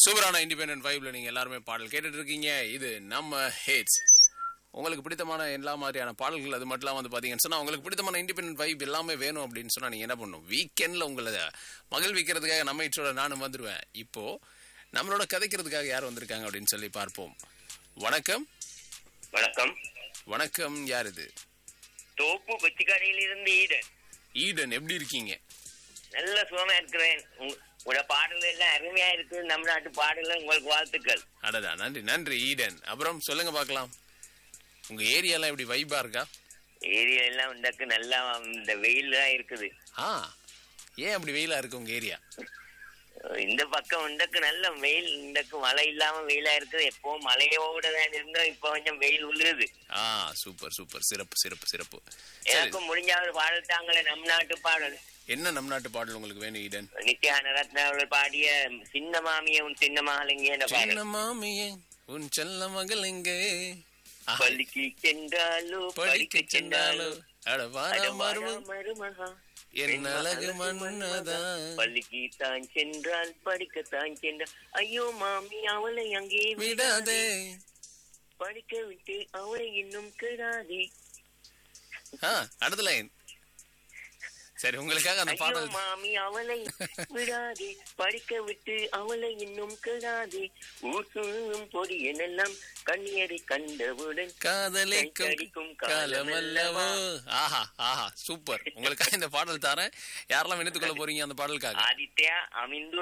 சூப்பரான இண்டிபெண்டன்ட் வைப்ல நீங்க எல்லாருமே பாடல் கேட்டுட்டு இருக்கீங்க இது நம்ம ஹேட்ஸ் உங்களுக்கு பிடித்தமான எல்லா மாதிரியான பாடல்கள் அது மட்டும் இல்லாம வந்து பாத்தீங்கன்னு சொன்னா உங்களுக்கு பிடித்தமான இண்டிபெண்டன்ட் வைப் எல்லாமே வேணும் அப்படின்னு சொன்னா நீங்க என்ன பண்ணணும் வீக்கெண்ட்ல உங்களை மகிழ்விக்கிறதுக்காக நம்ம இச்சோட நானும் வந்துருவேன் இப்போ நம்மளோட கதைக்கிறதுக்காக யார் வந்திருக்காங்க அப்படின்னு சொல்லி பார்ப்போம் வணக்கம் வணக்கம் வணக்கம் யார் இது தோப்பு கொச்சிக்கடையில் இருந்து ஈடன் ஈடன் எப்படி இருக்கீங்க நல்ல சுகமா இருக்கிறேன் உங்க- உங்களோட பாடல் எல்லாம் அருமையா இருக்கு நம்ம நாட்டு பாடல் உங்களுக்கு வாழ்த்துக்கள் அடடா நன்றி நன்றி ஈடன் அப்புறம் சொல்லுங்க பார்க்கலாம் உங்க ஏரியாலாம் எப்படி வைபா இருக்கா ஏரியா எல்லாம் இந்தக்கு நல்லா இந்த வெயில் தான் இருக்குது ஆ ஏன் அப்படி வெயிலா இருக்கு உங்க ஏரியா இந்த பக்கம் இந்தக்கு நல்ல வெயில் இந்தக்கு மழை இல்லாம வெயிலா இருக்குது எப்பவும் மழையோட தான் இருந்தோம் இப்ப கொஞ்சம் வெயில் உள்ளுது ஆ சூப்பர் சூப்பர் சிறப்பு சிறப்பு சிறப்பு சரி எனக்கும் முடிஞ்சாவது பாடல் தாங்களே நம் நாட்டு பாடல் என்ன நம் நாட்டு பாடல் உங்களுக்கு வேணும் ஈடன் நித்யான ரத்னா அவர்கள் பாடிய சின்ன மாமிய உன் சின்ன மகளிங்க என்ற பாடல் சின்ன மாமியே உன் செல்ல மகள் எங்கே ஆஹா, பள்ளிக்கு சென்றாலோ படிக்க சென்றாலோ அட வாரா அட மரும வாரா மருமகா என் அழகு மன்னதா பள்ளிக்கு தான் சென்றால் படிக்கத்தான் சென்றால் ஐயோ மாமி அவளை அங்கே விடாதே படிக்க விட்டு அவளை இன்னும் கெடாதே ஆ அடுத்த லைன் சரி உங்களுக்காக அந்த ஐயோ பாடல் மாமி அவளை விடாதே படிக்க விட்டு அவளை இன்னும் கெடாதே ஊர் சுழும் பொடி என்னெல்லாம் கண்ணியரை கண்டவுடன் காதலிக்கும் கைக்கடிக்கும் காலமல்லவோ ஆஹா ஆஹா சூப்பர் உங்களுக்காக இந்த பாடல் தரேன் யாரெல்லாம் இணைத்துக் கொள்ள போறீங்க அந்த பாடலுக்காக ஆதித்யா அமிந்து